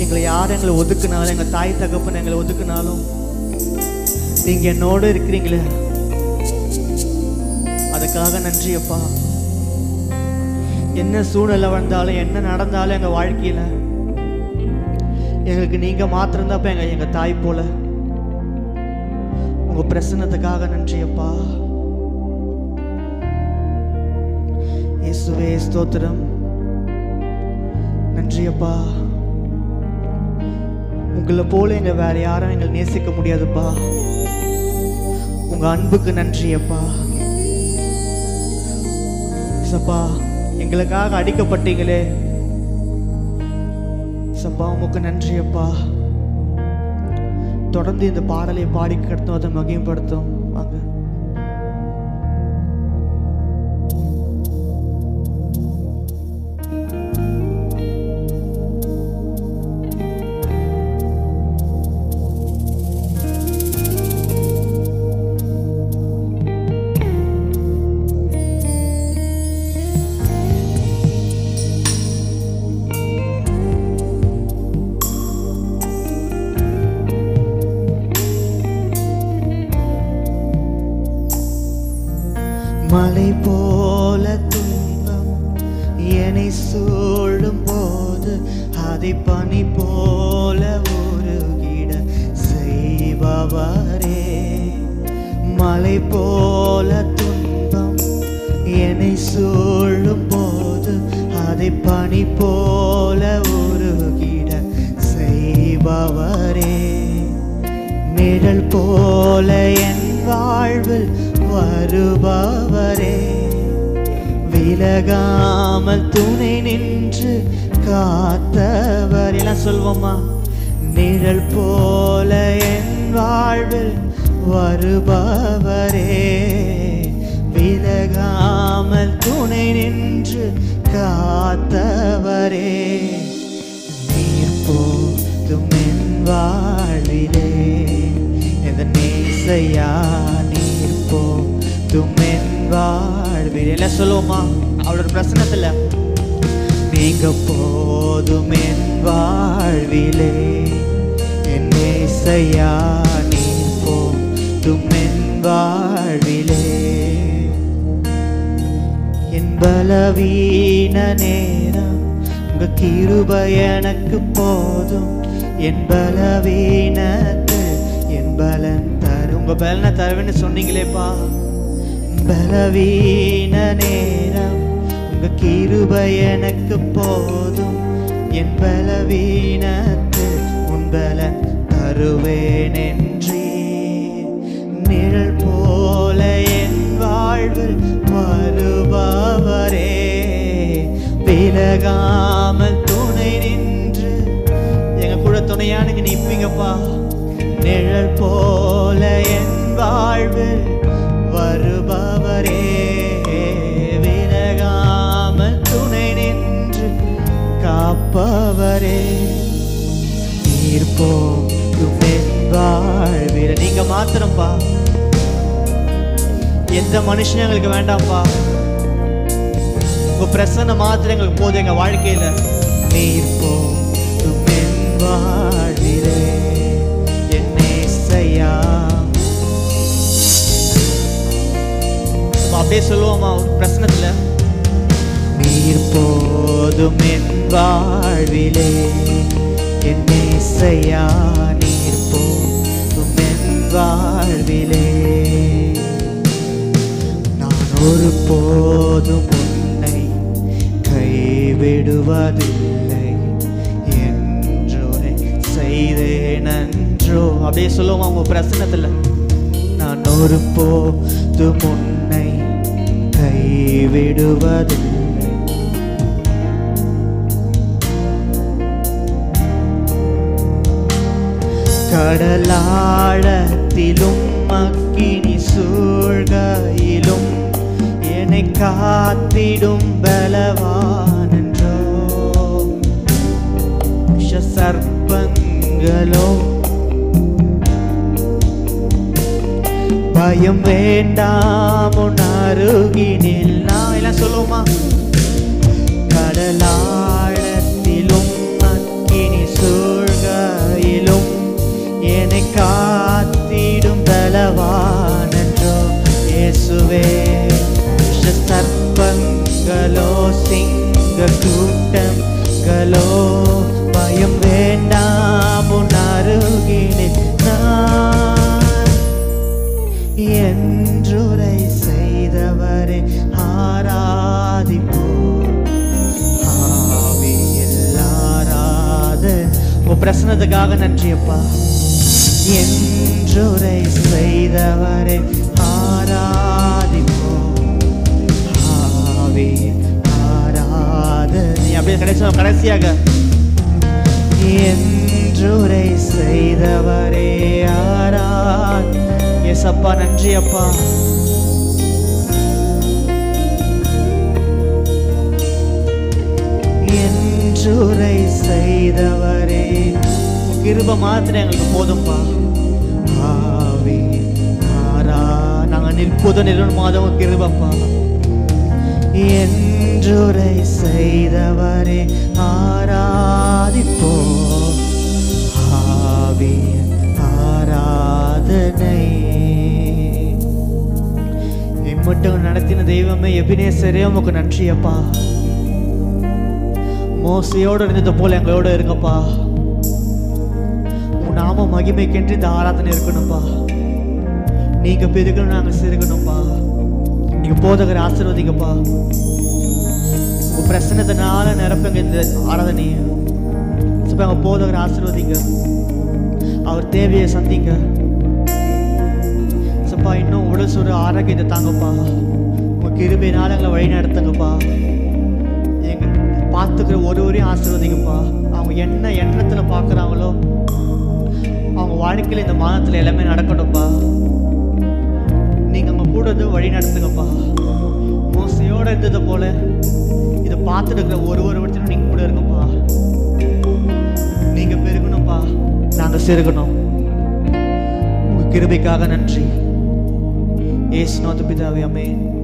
எங்களை யார் எங்களை ஒதுக்குனாலும் எங்கள் தாய் தகப்பன் எங்களை ஒதுக்குனாலும் நீங்க என்னோட இருக்கிறீங்களே அதுக்காக நன்றி அப்பா என்ன சூழ்நிலை வந்தாலும் என்ன நடந்தாலும் எங்க வாழ்க்கையில எங்களுக்கு நீங்க மாத்திரம்தான் எங்க எங்க தாய் போல உங்க பிரசன்னத்துக்காக நன்றி அப்பா இயேசுவே ஸ்தோத்திரம் நன்றி அப்பா உங்களை போல எங்க வேற யாரும் எங்களை நேசிக்க முடியாதுப்பா உங்க அன்புக்கு நன்றி அப்பா சப்பா எங்களுக்காக அடிக்கப்பட்டீங்களே சப்பா உமக்கு நன்றி அப்பா தொடர்ந்து இந்த பாடலை பாடி கிடத்தும் அதை மகிமைப்படுத்தும் வாங்க மலை போல துன்பம் என்னை சூழும் போது அதை பனி போல உருகிட செய்பவரே மலை போல துன்பம் என்னை சூழும் போது அதை பனி போல உருகிட செய்பவரே நிழல் போல என் வாழ்வில் வருபவரே விலகாமல் துணை நின்று காத்தவர் எல்லாம் சொல்வோமா நிழல் போல என் வாழ்வில் வருபவரே விலகாமல் துணை நின்று காத்தவரே நீர் போதும் என் வாழ்விலே எந்த நேசையா நீர் போதும் என் வாழ்விலே எல்லாம் சொல்லுவோமா அவளோட பிரசனத்துல நீங்க போதும் என் வாழ்விலே என் நேசையா நீர் போதும் என் வாழ்விலே என் பலவீன நேரம் உங்க கிருபை எனக்கு போதும் என் பலவீனத்து என் பலன் தரு உங்க பலனை தருவேன்னு சொன்னீங்களேப்பா பலவீன நேரம் உங்க கிருபை எனக்கு போதும் என் பலவீனத்து உன் பலன் தருவேன் என்றே நிழல் போல என் வாழ்வில் வருபவரே விலகாமல் துணை நின்று எங்க கூட துணையா நீங்க நிப்பீங்கப்பா நிழல் போல என் வாழ்வில் வருபவரே விலகாமல் துணை நின்று காப்பவரே நீர் போதும் என் வாழ்வில நீங்க மாத்திரம்ப்பா எந்த மனுஷனும் எங்களுக்கு வேண்டாம்ப்பா உங்க பிரசன்ன மாத்திரம் எங்களுக்கு போதும் எங்க வாழ்க்கையில நீர் போதும் என் வாழ்விலே என் நேசையா நம்ம அப்படியே சொல்லுவோமா ஒரு பிரச்சனத்துல நீர் போதும் என் வாழ்விலே என் நேசையா நீர் போதும் என் வாழ்விலே நான் ஒரு போதும் உன்னை கைவிடுவதில்லை என்றுரை செய்தேன் நன்றோ அப்படியே சொல்லுவோமா உங்க பிரசனத்துல நான் ஒரு போதும் உன்னை கைவிடுவதில்லை கடலாழத்திலும் அக்கினி சூழ்கையிலும் என்னை காத்திடும் பலவானன்றோ விஷ சர்ப்பங்களோ பயம் வேண்டாம் உன் அருகினில் நான் எல்லாம் சொல்லுவோமா கடலாழத்திலும் அக்கினி சூழ் கூட்டங்களோ சிங்க கூட்டங்களோ பயம் வேண்டாம் உன் அருகிலே நான் என்றுரை செய்தவரே ஆராதிப்போம் ஆவியில் ஆராத உன் பிரசனத்துக்காக நன்றி அப்பா என்றுரை செய்தவரே ஆராதிப்போம் ஆவியில் ஆராதனை அப்படியே கடைசி கடைசியாக என்றுரை செய்தவரே ஆரா எஸ் அப்பா நன்றி அப்பா என்றுரை செய்தவரே உன் கிருப மாத்திரம் எங்களுக்கு போதும்பா ஆவி ஆரா நாங்கள் நிற்புத நிறுவனமாத உன் கிருபப்பா என்றுரை செய்தவரே ஆராதிப்போ ஆவி ஆராதனை இம்மட்டும் நடத்தின தெய்வமே எபினேசரே உமக்கு நன்றி அப்பா மோசையோடு இருந்தது போல எங்களோட இருங்கப்பா உன் நாம மகிமைக்கென்று இந்த ஆராதனை இருக்கணும்ப்பா நீங்க பெருகணும் நாங்க சிறுகணும்ப்பா நீங்க போதகர் ஆசீர்வதிங்கப்பா உங்க பிரசன்னத்தினால நிரப்புங்க இந்த ஆராதனையை சுப்பா எங்க போதகர் ஆசீர்வதிங்க அவர் தேவையை சந்திங்க சப்பா இன்னும் உடல் சுறு ஆரோக்கியத்தை தாங்கப்பா உங்க கிருபையினால எங்களை வழி நடத்துங்கப்பா எங்க பார்த்துக்கிற ஒரு ஒரையும் ஆசீர்வதிங்கப்பா அவங்க என்ன எண்ணத்துல பார்க்குறாங்களோ அவங்க வாழ்க்கையில் இந்த மாதத்தில் எல்லாமே நடக்கணும்ப்பா நீங்கள் அவங்க கூட இருந்து வழி நடத்துங்கப்பா மோசையோட இருந்தது போல இதை பார்த்துட்டு இருக்கிற ஒரு ஒரு இடத்துலையும் நீங்கள் கூட இருங்கப்பா நீங்கள் பெருகணும்ப்பா நாங்கள் சிறுகணும் உங்கள் கிருபைக்காக நன்றி ஏசு நோத்து பிதாவே அமேன்